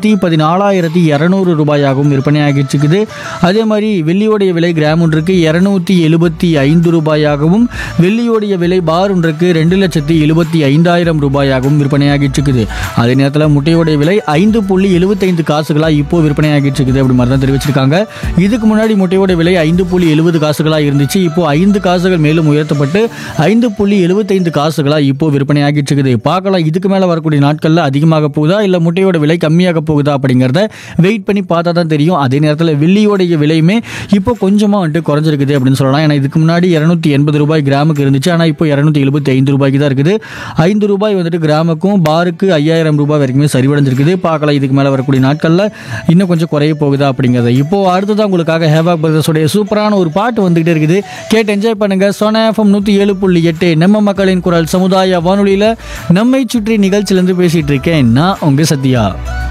லட்சத்தி பதினாலாயிரத்தி இரநூறு ரூபாயாகவும் விற்பனையாகிட்டு இருக்குது அதே மாதிரி வெள்ளியோடைய விலை கிராம் ஒன்றுக்கு இரநூத்தி எழுபத்தி ஐந்து ரூபாயாகவும் வெள்ளியோடைய விலை பார் ஒன்றுக்கு ரெண்டு லட்சத்தி எழுபத்தி ஐந்தாயிரம் ரூபாயாகவும் விற்பனையாகிட்டு இருக்குது அதே நேரத்தில் முட்டையோடைய விலை ஐந்து புள்ளி எழுபத்தைந்து காசுகளாக இப்போ விற்பனையாகிட்டு இருக்குது அப்படி மாதிரி தான் தெரிவிச்சிருக்காங்க இதுக்கு முன்னாடி முட்டையோட விலை ஐந்து புள்ளி எழுபது காசுகளாக இருந்துச்சு இப்போ ஐந்து காசுகள் மேலும் உயர்த்தப்பட்டு ஐந்து புள்ளி எழுபத்தைந்து காசுகளாக இப்போ விற்பனையாகிட்டு இருக்குது பார்க்கலாம் இதுக்கு மேலே வரக்கூடிய நாட்களில் அதிகமாக போகுதா இல்லை முட்டையோட விலை கம்மியாக போகுதா அப்படிங்கிறத வெயிட் பண்ணி பார்த்தா தான் தெரியும் அதே நேரத்தில் வெள்ளியோடைய விலையுமே இப்போ கொஞ்சமாக வந்துட்டு குறைஞ்சிருக்குது அப்படின்னு சொல்லலாம் ஏன்னா இதுக்கு முன்னாடி இரநூத்தி எண்பது ரூபாய் கிராமுக்கு இருந்துச்சு ஆனால் இப்போ இரநூத்தி எழுபத்தி ஐந்து ரூபாய்க்கு தான் இருக்குது ஐந்து ரூபாய் வந்துட்டு கிராமுக்கும் பாருக்கு ஐயாயிரம் ரூபாய் வரைக்குமே சரிவடைஞ்சிருக்குது பார்க்கலாம் இதுக்கு மேலே வரக்கூடிய நாட்களில் இன்னும் கொஞ்சம் குறைய போகுதா அப்படிங்கிறத இப்போ அடுத்ததான் உங்களுக்காக ஹேபாக் பிரதர்ஸோடைய சூப்பரான ஒரு பாட்டு வந்துகிட்டே இருக்குது கேட்டு என்ஜாய் பண்ணுங்க சோனா எஃப்எம் நூற்றி ஏழு புள்ளி எட்டு நம்ம மக்களின் குரல் சமுதாய வானொலியில் நம்மை சுற்றி நிகழ்ச்சியிலேருந்து பேசிகிட்டு இருக்கேன் நான் உங்கள் சத்யா